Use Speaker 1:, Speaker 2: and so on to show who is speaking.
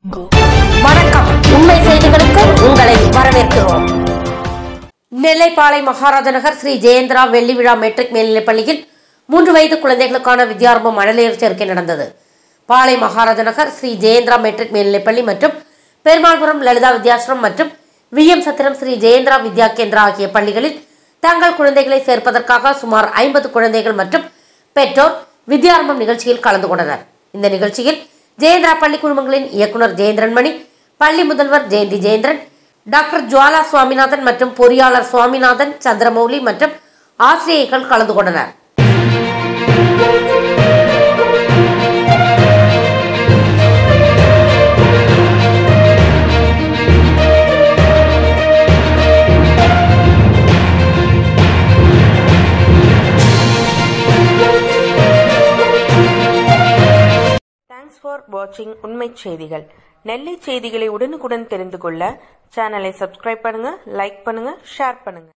Speaker 1: வணக்கம் உண்மை செய்திகளுக்கு உங்களை வரவேற்கிறோம் நெல்லைப்பாளை மகாராஜ நகர் ஸ்ரீ ஜெயேந்திரா வெள்ளி விழா மெட்ரிக் மேல்நிலைப் பள்ளியில் மூன்று வயது குழந்தைகளுக்கான வித்யாரம்ப மழலையர் சேர்க்கை நடந்தது பாளை மகாராஜ நகர் ஸ்ரீ ஜெயேந்திரா மெட்ரிக் மேல்நிலைப் பள்ளி மற்றும் பெருமாள்புரம் லலிதா வித்யாசிரம் மற்றும் வி எம் சத்திரம் ஸ்ரீ ஜெயேந்திரா வித்யா கேந்திரா ஆகிய பள்ளிகளில் தங்கள் குழந்தைகளை சேர்ப்பதற்காக சுமார் ஐம்பது குழந்தைகள் மற்றும் பெற்றோர் வித்யாரம்பம் நிகழ்ச்சியில் கலந்து கொண்டனர் இந்த நிகழ்ச்சியில் ஜெயேந்திரா பள்ளி குழுமங்களின் இயக்குனர் ஜெயேந்திரன் மணி பள்ளி முதல்வர் ஜெயந்தி ஜெயேந்திரன் டாக்டர் ஜுவாலா சுவாமிநாதன் மற்றும் பொறியாளர் சுவாமிநாதன் சந்திரமௌலி மற்றும் ஆசிரியர்கள் கலந்து கொண்டனர்
Speaker 2: தேங்க்ஸ் ஃபார் வாட்சிங் உண்மை செய்திகள் நெல்லை செய்திகளை உடனுக்குடன் தெரிந்து கொள்ள சேனலை சப்ஸ்கிரைப் பண்ணுங்க லைக் பண்ணுங்க ஷேர் பண்ணுங்க